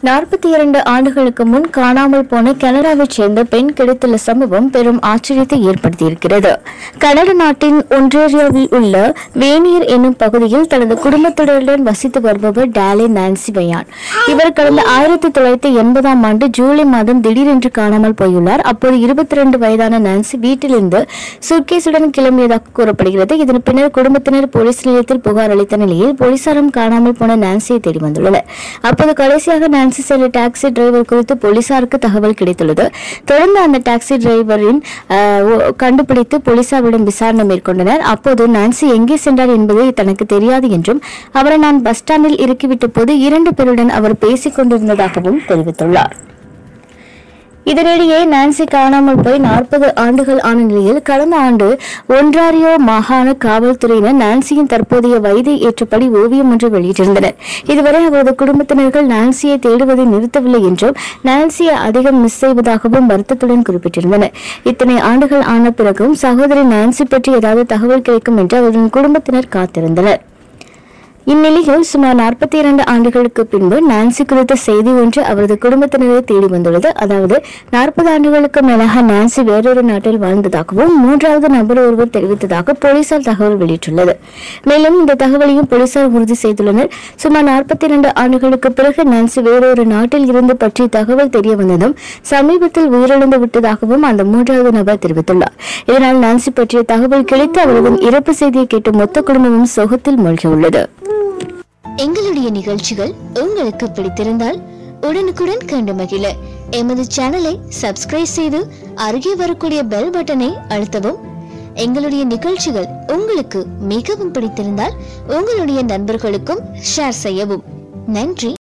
நாற்பத்தி இரண்டு ஆண்டுகளுக்கு முன் காணாமல் போன கனடாவைச் சேர்ந்த பெண் கிடைத்துள்ள சம்பவம் பெரும் ஆச்சரியத்தை ஏற்படுத்தியிருக்கிறது கனடா நாட்டின் ஒன்ரேரியோவில் உள்ள வேனியர் என்னும் பகுதியில் தனது குடும்பத்தினருடன் வசித்து வருபவர் டாலே நான்சி வயான் இவர் கடந்த ஆயிரத்தி தொள்ளாயிரத்தி எண்பதாம் ஆண்டு ஜூலை மாதம் திடீரென்று காணாமல் போயுள்ளார் அப்போது இருபத்தி ரெண்டு வயதான நான்சி வீட்டிலிருந்து சுட்கேசுடன் கிளம்பியதாக கூறப்படுகிறது இதன் பின்னர் குடும்பத்தினர் போலீஸ் நிலையத்தில் புகார் அளித்த நிலையில் போலீசாரும் காணாமல் போன நான்சியை தேடி வந்துள்ளனர் அப்போது கடைசியாக நான்சி சென்ற டாக்ஸி டிரைவர் குறித்து போலீசாருக்கு தகவல் கிடைத்துள்ளது தொடர்ந்து அந்த டாக்ஸி டிரைவரின் அஹ், ஒ- கண்டுபிடித்து போலீசாரிடம் விசாரணை மேற்கொண்டனர் அப்போது நான்சி எங்கே சென்றார் என்பது தனக்கு தெரியாது என்றும் அவரை நான் பஸ் ஸ்டாண்டில் இறக்கிவிட்ட போது இரண்டு பேருடன் அவர் பேசிக் கொண்டிருந்ததாகவும் தெரிவித்துள்ளார் இதனிடையே நான்சி காணாமல் போய் நாற்பது ஆண்டுகள் ஆன நிலையில் கடந்த ஆண்டு ஒன்றாரியோ மாகாண காவல்துறையினர் நான்சியின் தற்போதைய வயதை ஏற்றபடி ஓவியம் ஒன்று வெளியிட்டிருந்தனர் இதுவரை அவரது குடும்பத்தினர்கள் நான்சியை தேடுவதை நிறுத்தவில்லை என்றும் நான்சியை அதிகம் மிஸ் செய்வதாகவும் வருத்தத்துடன் குறிப்பிட்டிருந்தனர் இத்தனை ஆண்டுகள் ஆன பிறகும் சகோதரி நான்சி பற்றி ஏதாவது தகவல் கிடைக்கும் என்று அவர்களின் குடும்பத்தினர் காத்திருந்தனர் இந்நிலையில் சுமார் நாற்பத்தி இரண்டு ஆண்டுகளுக்கு பின்பு நான்சி குறித்த செய்தி ஒன்று அவரது குடும்பத்தினரை தேடி வந்துள்ளது அதாவது நாற்பது ஆண்டுகளுக்கு மேலாக நான்சி வேறொரு நாட்டில் வாழ்ந்ததாகவும் மூன்றாவது நபர் ஒருவர் தெரிவித்ததாக போலீசார் தகவல் வெளியிட்டுள்ளது மேலும் இந்த தகவலையும் போலீசார் உறுதி செய்துள்ளனர் சுமார் நாற்பத்தி இரண்டு ஆண்டுகளுக்கு பிறகு நான்சி வேறொரு நாட்டில் இருந்து பற்றி தகவல் தெரிய வந்ததும் சமீபத்தில் உயிரிழந்து விட்டதாகவும் அந்த மூன்றாவது நபர் தெரிவித்துள்ளார் இதனால் நான்சி பற்றிய தகவல் கிடைத்து அவரது இறப்பு செய்தியை கேட்டு மொத்த குடும்பமும் சோகத்தில் மூழ்கியுள்ளது எங்களுடைய நிகழ்ச்சிகள் உங்களுக்கு பிடித்திருந்தால் உடனுக்குடன் கண்டு மகிழ எமது சேனலை சப்ஸ்கிரைப் செய்து அருகே வரக்கூடிய பெல் பட்டனை அழுத்தவும் எங்களுடைய நிகழ்ச்சிகள் உங்களுக்கு மிகவும் பிடித்திருந்தால் உங்களுடைய நண்பர்களுக்கும் ஷேர் செய்யவும் நன்றி